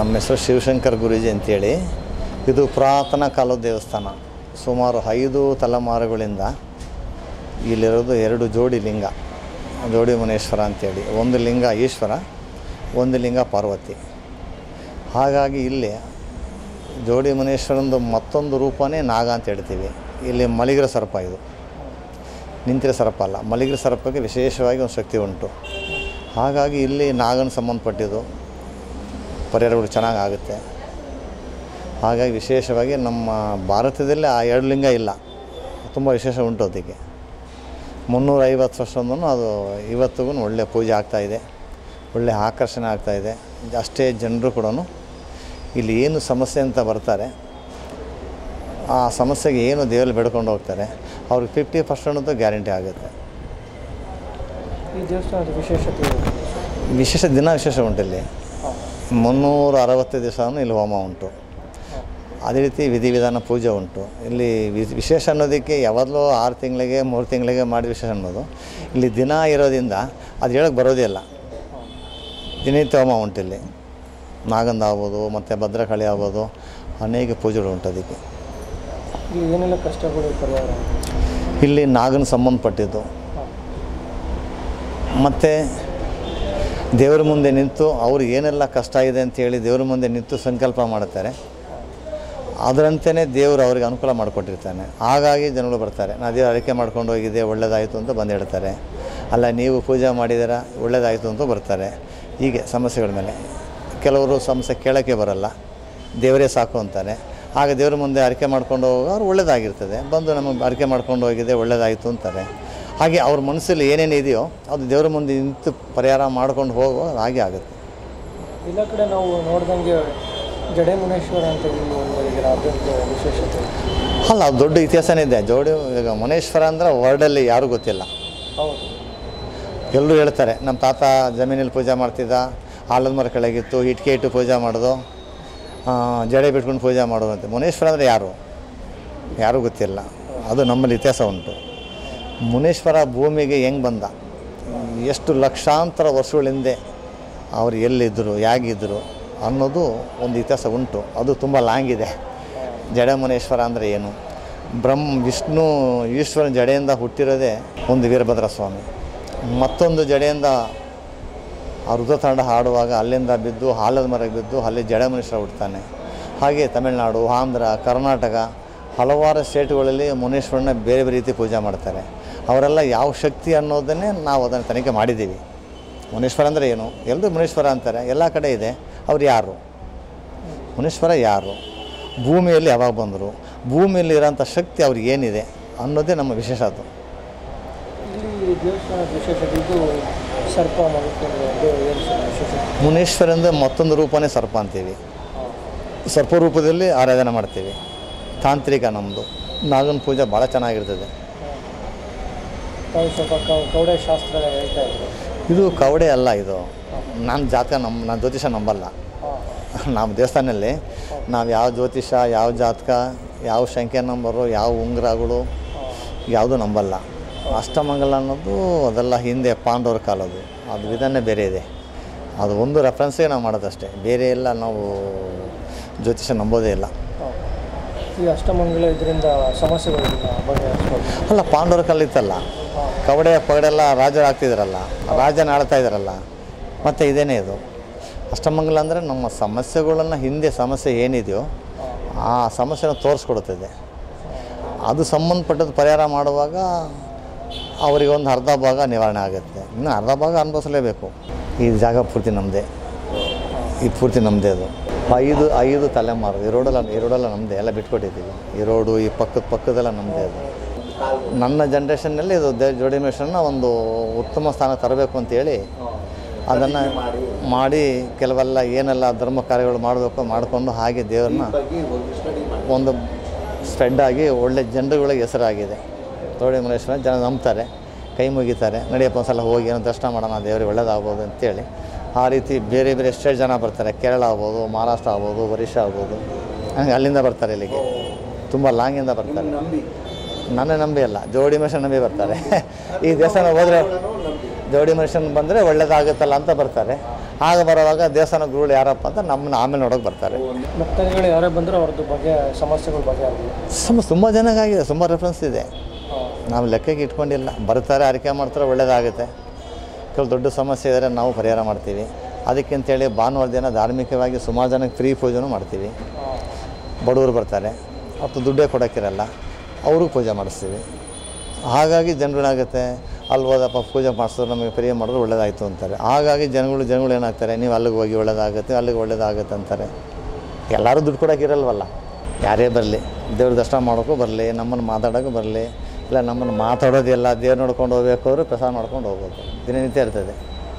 ನಮ್ಮ ಹೆಸರು ಶಿವಶಂಕರ್ ಗುರೂಜಿ ಅಂತೇಳಿ ಇದು ಪುರಾತನ ಕಾಲದ ದೇವಸ್ಥಾನ ಸುಮಾರು ಐದು ತಲೆಮಾರುಗಳಿಂದ ಇಲ್ಲಿರೋದು ಎರಡು ಜೋಡಿ ಲಿಂಗ ಜೋಡಿ ಮುನೇಶ್ವರ ಅಂತೇಳಿ ಒಂದು ಲಿಂಗ ಈಶ್ವರ ಒಂದು ಲಿಂಗ ಪಾರ್ವತಿ ಹಾಗಾಗಿ ಇಲ್ಲಿ ಜೋಡಿ ಮುನೇಶ್ವರಂದು ಮತ್ತೊಂದು ರೂಪನೇ ನಾಗ ಅಂತ ಹೇಳ್ತೀವಿ ಇಲ್ಲಿ ಮಲಿಗ್ರ ಸರ್ಪ ಇದು ನಿಂತಿರೋ ಸರ್ಪ ಅಲ್ಲ ಮಲಿಗ್ರ ಸರ್ಪಕ್ಕೆ ವಿಶೇಷವಾಗಿ ಒಂದು ಶಕ್ತಿ ಉಂಟು ಹಾಗಾಗಿ ಇಲ್ಲಿ ನಾಗನ ಸಂಬಂಧಪಟ್ಟಿದ್ದು ಪರಿಹಾರಗಳು ಚೆನ್ನಾಗಿ ಆಗುತ್ತೆ ಹಾಗಾಗಿ ವಿಶೇಷವಾಗಿ ನಮ್ಮ ಭಾರತದಲ್ಲಿ ಆ ಎರಡು ಲಿಂಗ ಇಲ್ಲ ತುಂಬ ವಿಶೇಷ ಉಂಟು ಅದಕ್ಕೆ ಮುನ್ನೂರೈವತ್ತು ವರ್ಷದೂ ಅದು ಇವತ್ತಿಗೂ ಒಳ್ಳೆಯ ಪೂಜೆ ಆಗ್ತಾಯಿದೆ ಒಳ್ಳೆಯ ಆಕರ್ಷಣೆ ಆಗ್ತಾಯಿದೆ ಅಷ್ಟೇ ಜನರು ಕೂಡ ಇಲ್ಲಿ ಏನು ಸಮಸ್ಯೆ ಅಂತ ಬರ್ತಾರೆ ಆ ಸಮಸ್ಯೆಗೆ ಏನು ದೇವರಲ್ಲಿ ಬೇಡ್ಕೊಂಡು ಹೋಗ್ತಾರೆ ಅವ್ರಿಗೆ ಫಿಫ್ಟಿ ಪರ್ಸೆಂಟಂತೂ ಗ್ಯಾರಂಟಿ ಆಗುತ್ತೆ ಈ ದೇವಸ್ಥಾನದ ವಿಶೇಷತೆ ಏನು? ವಿಶೇಷ ದಿನ ವಿಶೇಷ ಉಂಟು ಇಲ್ಲಿ ಮುನ್ನೂರ ಅರವತ್ತು ದಿವಸನೂ ಇಲ್ಲಿ ಹೋಮ ಉಂಟು ಅದೇ ರೀತಿ ವಿಧಿವಿಧಾನ ಪೂಜೆ ಉಂಟು ಇಲ್ಲಿ ವಿ- ವಿಶೇಷ ಅನ್ನೋದಕ್ಕೆ ಯಾವಾಗಲೂ ಆರು ತಿಂಗಳಿಗೆ ಮೂರು ತಿಂಗಳಿಗೆ ಮಾಡಿ ವಿಶೇಷ ಅನ್ನೋದು ಇಲ್ಲಿ ದಿನ ಇರೋದ್ರಿಂದ ಅದು ಹೇಳೋಕ್ಕೆ ಬರೋದೇ ಇಲ್ಲ ದಿನನಿತ್ಯ ಹೋಮ ಉಂಟು ಇಲ್ಲಿ ನಾಗಂದ ಆಗ್ಬೋದು ಮತ್ತು ಭದ್ರಕಾಳಿ ಆಗ್ಬೋದು ಅನೇಕ ಪೂಜೆಗಳು ಉಂಟು ಅದಕ್ಕೆ ಇಲ್ಲಿ ಏನೆಲ್ಲ ಕಷ್ಟಗಳು ಪರಿಹಾರ ಇಲ್ಲಿ ನಾಗನ ಸಂಬಂಧಪಟ್ಟಿದ್ದು ಮತ್ತು ದೇವರ ಮುಂದೆ ನಿಂತು ಅವ್ರಿಗೆ ಏನೆಲ್ಲ ಕಷ್ಟ ಇದೆ ಅಂತೇಳಿ ದೇವರ ಮುಂದೆ ನಿಂತು ಸಂಕಲ್ಪ ಮಾಡುತ್ತಾರೆ ಅದರಂತೆಯೇ ದೇವರು ಅವ್ರಿಗೆ ಅನುಕೂಲ ಮಾಡಿಕೊಟ್ಟಿರ್ತಾನೆ ಹಾಗಾಗಿ ಜನಗಳು ಬರ್ತಾರೆ ನಾ ದೇವ್ರ ಅರಿಕೆ ಮಾಡ್ಕೊಂಡು ಹೋಗಿದ್ದೆ ಒಳ್ಳೇದಾಯಿತು ಅಂತ ಬಂದು ಹೇಳ್ತಾರೆ ಅಲ್ಲ ನೀವು ಪೂಜೆ ಮಾಡಿದ್ದೀರಾ ಒಳ್ಳೇದಾಯಿತು ಅಂತ ಬರ್ತಾರೆ ಹೀಗೆ ಸಮಸ್ಯೆಗಳ ಮೇಲೆ ಕೆಲವರು ಸಮಸ್ಯೆ ಕೇಳೋಕ್ಕೆ ಬರಲ್ಲ ದೇವರೇ ಸಾಕು ಅಂತಾರೆ ಆಗ ದೇವ್ರ ಮುಂದೆ ಅರಿಕೆ ಮಾಡ್ಕೊಂಡು ಹೋಗೋರು ಒಳ್ಳೇದಾಗಿರ್ತದೆ ಬಂದು ನಮಗೆ ಅರಿಕೆ ಮಾಡ್ಕೊಂಡು ಹೋಗಿದೆ ಒಳ್ಳೇದಾಯಿತು ಅಂತಾರೆ ಹಾಗೆ ಅವ್ರ ಮನಸ್ಸಲ್ಲಿ ಏನೇನು ಇದೆಯೋ ಅದು ದೇವ್ರ ಮುಂದೆ ನಿಂತು ಪರಿಹಾರ ಮಾಡ್ಕೊಂಡು ಹೋಗೋ ಹಾಗೆ ಆಗುತ್ತೆ ಎಲ್ಲ ಕಡೆ ನಾವು ನೋಡ್ದಂಗೆ ಜಡೆ ಮುನೇಶ್ವರ ಅಂತ ಇಲ್ಲಿ ಒಂದು ಇದರ ಅದೊಂದು ವಿಶೇಷತೆ ಅಲ್ಲ ಅದು ದೊಡ್ಡ ಇತಿಹಾಸನೇ ಇದೆ ಜೋಡಿ ಈಗ ಮುನೇಶ್ವರ ಅಂದರೆ ವರ್ಡಲ್ಲಿ ಯಾರೂ ಗೊತ್ತಿಲ್ಲ ಹೌದು ಎಲ್ಲರೂ ಹೇಳ್ತಾರೆ ನಮ್ಮ ತಾತ ಜಮೀನಲ್ಲಿ ಪೂಜೆ ಮಾಡ್ತಿದ್ದ ಆಲದ ಮರ ಕೆಳಗಿತ್ತು ಇಟ್ಕೆ ಇಟ್ಟು ಪೂಜೆ ಮಾಡೋದು ಆ, ಜಡೆ ಬಿಟ್ಕೊಂಡು ಪೂಜೆ ಮಾಡೋದು ಅಂತ ಮುನೇಶ್ವರ ಅಂದರೆ ಯಾರು ಯಾರೂ ಗೊತ್ತಿಲ್ಲ ಅದು ನಮ್ಮಲ್ಲಿ ಇತಿಹಾಸ ಉಂಟು ಮುನೇಶ್ವರ ಭೂಮಿಗೆ ಹೆಂಗೆ ಬಂದ ಎಷ್ಟು ಲಕ್ಷಾಂತರ ವರ್ಷಗಳ ಹಿಂದೆ ಅವ್ರು ಎಲ್ಲಿದ್ದರು ಹೇಗಿದ್ದರು ಅನ್ನೋದು ಒಂದು ಇತಿಹಾಸ ಉಂಟು ಅದು ತುಂಬ ಲಾಂಗ್ ಇದೆ ಜಡಮುನೇಶ್ವರ ಅಂದರೆ ಏನು ಬ್ರಹ್ಮ ವಿಷ್ಣು ಈಶ್ವರನ ಜಡೆಯಿಂದ ಹುಟ್ಟಿರೋದೇ ಒಂದು ವೀರಭದ್ರ ಸ್ವಾಮಿ ಮತ್ತೊಂದು ಜಡೆಯಿಂದ ಆ ರುದ್ರತಾಂಡ ಹಾಡುವಾಗ ಅಲ್ಲಿಂದ ಬಿದ್ದು ಹಾಲದ ಮರಕ್ಕೆ ಬಿದ್ದು ಅಲ್ಲಿ ಜಡಮುನೇಶ್ವರ ಹುಡ್ತಾನೆ ಹಾಗೆ ತಮಿಳುನಾಡು ಆಂಧ್ರ ಕರ್ನಾಟಕ ಹಲವಾರು ಸ್ಟೇಟ್ಗಳಲ್ಲಿ ಮುನೇಶ್ವರನ ಬೇರೆ ಬೇರೆ ರೀತಿ ಪೂಜೆ ಮಾಡ್ತಾರೆ ಅವರೆಲ್ಲ ಯಾವ ಶಕ್ತಿ ಅನ್ನೋದನ್ನೇ ನಾವು ಅದನ್ನು ತನಿಖೆ ಮಾಡಿದ್ದೀವಿ ಮುನೇಶ್ವರ ಅಂದರೆ ಏನು ಎಲ್ಲರೂ ಮುನೇಶ್ವರ ಅಂತಾರೆ ಎಲ್ಲ ಕಡೆ ಇದೆ ಅವ್ರು ಯಾರು ಮುನೇಶ್ವರ ಯಾರು ಭೂಮಿಯಲ್ಲಿ ಯಾವಾಗ ಬಂದರು ಭೂಮಿಯಲ್ಲಿ ಇರೋಂಥ ಶಕ್ತಿ ಅವ್ರಿಗೆ ಏನಿದೆ ಅನ್ನೋದೇ ನಮ್ಮ ವಿಶೇಷ ಅದು ಇಲ್ಲಿ ದೇವಸ್ಥಾನದ ವಿಶೇಷತೆ ಇದು ಸರ್ಪ ಮಲ್ಕೊಂಡು ಅದು ಏನು ಸರ್ ವಿಶೇಷತೆ ಮುನೇಶ್ವರಂದ ಮತ್ತೊಂದು ರೂಪನೇ ಸರ್ಪ ಅಂತೀವಿ ಸರ್ಪ ರೂಪದಲ್ಲಿ ಆರಾಧನೆ ಮಾಡ್ತೀವಿ ತಾಂತ್ರಿಕ ನಮ್ಮದು ನಾಗನ ಪೂಜೆ ಭಾಳ ಚೆನ್ನಾಗಿರ್ತದೆ ತಾವು ಸ್ವಲ್ಪ ಕೌ- ಕೌಡೆ ಶಾಸ್ತ್ರ ಹೇಳ್ತಾ ಇದ್ರು ಇದು ಕವಡೆ ಅಲ್ಲ ಇದು ನಾನು ಜಾತಕ ನಮ್ಮ ನಾನು ಜ್ಯೋತಿಷ ನಂಬಲ್ಲ ಹಾಂ ನಮ್ಮ ದೇವಸ್ಥಾನದಲ್ಲಿ ನಾವು ಯಾವ ಜ್ಯೋತಿಷ ಯಾವ ಜಾತಕ ಯಾವ ಸಂಖ್ಯೆ ನಂಬರು ಯಾವ ಉಂಗುರಗಳು ಯಾವುದೂ ನಂಬಲ್ಲ ಅಷ್ಟಮಂಗಲ ಅನ್ನೋದು ಅದೆಲ್ಲ ಹಿಂದೆ ಪಾಂಡವರ ಕಾಲದ್ದು ಅದು ವಿಧಾನ ಬೇರೆ ಇದೆ ಅದು ಒಂದು ರೆಫರೆನ್ಸೇ ನಾವು ಮಾಡೋದಷ್ಟೇ ಬೇರೆ ಎಲ್ಲ ನಾವು ಜ್ಯೋತಿಷ ನಂಬೋದೇ ಇಲ್ಲ ಹಾಂ ಈ ಅಷ್ಟಮಂಗಲ ಇದರಿಂದ ಸಮಸ್ಯೆಗಳಿಲ್ಲ ಬಗೆಹರಿಸ್ಬೋದು ಅಲ್ಲ ಪಾಂಡವರ ಕಾಲ ಇತ್ತಲ್ಲ ಹಾಂ ಕವಡೆ ಪಗಡೆಲ್ಲ ರಾಜರು ಆಗ್ತಿದ್ದಾರಲ್ಲ ರಾಜನ ಆಳ್ತಾ ಇದ್ದಾರಲ್ಲ ಮತ್ತು ಇದೇನೇ ಇದು ಅಷ್ಟಮಂಗಲ ಅಂದರೆ ನಮ್ಮ ಸಮಸ್ಯೆಗಳನ್ನು ಹಿಂದೆ ಸಮಸ್ಯೆ ಏನಿದೆಯೋ ಆ ಸಮಸ್ಯೆನ ತೋರಿಸ್ಕೊಡುತ್ತದೆ ಅದು ಸಂಬಂಧಪಟ್ಟದ್ದು ಪರಿಹಾರ ಮಾಡುವಾಗ ಅವರಿಗೆ ಒಂದು ಅರ್ಧ ಭಾಗ ನಿವಾರಣೆ ಆಗುತ್ತೆ ಇನ್ನು ಅರ್ಧ ಭಾಗ ಅನುಭವಿಸಲೇಬೇಕು ಈ ಜಾಗ ಪೂರ್ತಿ ನಮ್ಮದೇ ಈ ಪೂರ್ತಿ ನಮ್ಮದೇ ಅದು ಐದು ಐದು ತಲೆಮಾರು ಈ ರೋಡೆಲ್ಲ ಈ ರೋಡೆಲ್ಲ ನಮ್ಮದೇ ಎಲ್ಲ ಬಿಟ್ಕೊಟ್ಟಿದ್ದೀವಿ ಈ ರೋಡು ಈ ಪಕ್ಕದ ಪಕ್ಕದೆಲ್ಲ ನಮ್ಮದೇ ಅದು ನನ್ನ ಜನ್ರೇಷನ್ನಲ್ಲಿ ಇದು ದೇ ಜೋಡಿ ಮಿಷನ್ನ ಒಂದು ಉತ್ತಮ ಸ್ಥಾನ ತರಬೇಕು ಅಂತೇಳಿ ಅದನ್ನು ಮಾಡಿ ಕೆಲವೆಲ್ಲ ಏನೆಲ್ಲ ಧರ್ಮ ಕಾರ್ಯಗಳು ಮಾಡಬೇಕು ಮಾಡಿಕೊಂಡು ಹಾಗೆ ದೇವ್ರನ್ನ ಒಂದು ಸ್ಪ್ರೆಡ್ ಆಗಿ ಒಳ್ಳೆ ಜನರುಗಳಿಗೆ ಹೆಸರಾಗಿದೆ ತೋಡಿ ಮುನೇಶ್ವರ ಜನ ನಂಬ್ತಾರೆ ಕೈ ಮುಗಿತಾರೆ ನಡಿಯಪ್ಪ ಒಂದು ಸಲ ಹೋಗಿ ಏನೋ ದರ್ಶನ ಮಾಡೋಣ ದೇವ್ರಿಗೆ ಒಳ್ಳೇದಾಗ್ಬೋದು ಅಂತೇಳಿ ಆ ರೀತಿ ಬೇರೆ ಬೇರೆ ಎಷ್ಟೇ ಜನ ಬರ್ತಾರೆ ಕೇರಳ ಆಗ್ಬೋದು ಮಹಾರಾಷ್ಟ್ರ ಆಗ್ಬೋದು ಒರಿಸ್ಸಾ ಆಗ್ಬೋದು ಹಂಗೆ ಅಲ್ಲಿಂದ ಬರ್ತಾರೆ ಇಲ್ಲಿಗೆ ತುಂಬ ಲಾಂಗಿಂದ ಬರ್ತಾರೆ ನನ್ನ ನಂಬಿ ಅಲ್ಲ ಜೋಡಿ ಮನುಷ್ಯನ ನಂಬಿ ಬರ್ತಾರೆ ಈ ದೇವಸ್ಥಾನ ಹೋದರೆ ಜೋಡಿ ಮನುಷ್ಯನ ಬಂದರೆ ಒಳ್ಳೇದಾಗುತ್ತಲ್ಲ ಅಂತ ಬರ್ತಾರೆ ಆಗ ಬರೋವಾಗ ದೇವಸ್ಥಾನ ಗುರುಗಳು ಯಾರಪ್ಪ ಅಂತ ನಮ್ಮನ್ನ ಆಮೇಲೆ ನೋಡೋಕೆ ಬರ್ತಾರೆ ಭಕ್ತಾದಿಗಳು ಯಾರೇ ಬಂದರೂ ಅವ್ರದ್ದು ಬಗ್ಗೆ ಸಮಸ್ಯೆಗಳು ಬಗ್ಗೆ ಆಗಲಿ ಸಮ ತುಂಬ ಜನಕ್ಕಾಗಿದೆ ತುಂಬ ರೆಫರೆನ್ಸ್ ಇದೆ ನಾವು ಲೆಕ್ಕಕ್ಕೆ ಇಟ್ಕೊಂಡಿಲ್ಲ ಬರ್ತಾರೆ ಅರಿಕೆ ಮಾಡ್ತಾರೆ ಒಳ್ಳೇದಾಗುತ್ತೆ ಕೆಲವು ದೊಡ್ಡ ಸಮಸ್ಯೆ ಇದ್ದರೆ ನಾವು ಪರಿಹಾರ ಮಾಡ್ತೀವಿ ಅದಕ್ಕೆಂತೇಳಿ ಭಾನುವಾರ ದಿನ ಧಾರ್ಮಿಕವಾಗಿ ಸುಮಾರು ಜನಕ್ಕೆ ಫ್ರೀ ಪೂಜೆನೂ ಮಾಡ್ತೀವಿ ಬಡವರು ಬರ್ತಾರೆ ಮತ್ತು ದುಡ್ಡೇ ಕೊಡೋಕ್ಕಿರಲ್ಲ ಅವ್ರಿಗೂ ಪೂಜೆ ಮಾಡಿಸ್ತೀವಿ ಹಾಗಾಗಿ ಜನಗಳಾಗುತ್ತೆ ಅಲ್ಲಿ ಹೋದಪ್ಪ ಪೂಜೆ ಮಾಡಿಸಿದ್ರು ನಮಗೆ ಫ್ರೀ ಮಾಡಿದ್ರು ಒಳ್ಳೇದಾಯಿತು ಅಂತಾರೆ ಹಾಗಾಗಿ ಜನಗಳು ಜನಗಳು ಏನಾಗ್ತಾರೆ ನೀವು ಅಲ್ಲಿಗೆ ಹೋಗಿ ಒಳ್ಳೇದಾಗುತ್ತೆ ಅಲ್ಲಿಗೆ ಒಳ್ಳೇದಾಗುತ್ತೆ ಅಂತಾರೆ ಎಲ್ಲರೂ ದುಡ್ಡು ಕೊಡೋಕ್ಕಿರಲ್ವಲ್ಲ ಯಾರೇ ಬರಲಿ ದೇವ್ರ ದರ್ಶನ ಮಾಡೋಕ್ಕೂ ಬರಲಿ ನಮ್ಮನ್ನು ಮಾತಾಡೋಕ್ಕೂ ಬರಲಿ ಇಲ್ಲ ನಮ್ಮನ್ನು ಮಾತಾಡೋದಿಲ್ಲ ದೇವ್ರು ನೋಡ್ಕೊಂಡು ಹೋಗ್ಬೇಕು ಅಂದ್ರೆ ಪ್ರಸಾದ ಮಾಡ್ಕೊಂಡು ಹೋಗ್ಬೇಕು ದಿನನಿತ್ಯ ಇರ್ತದೆ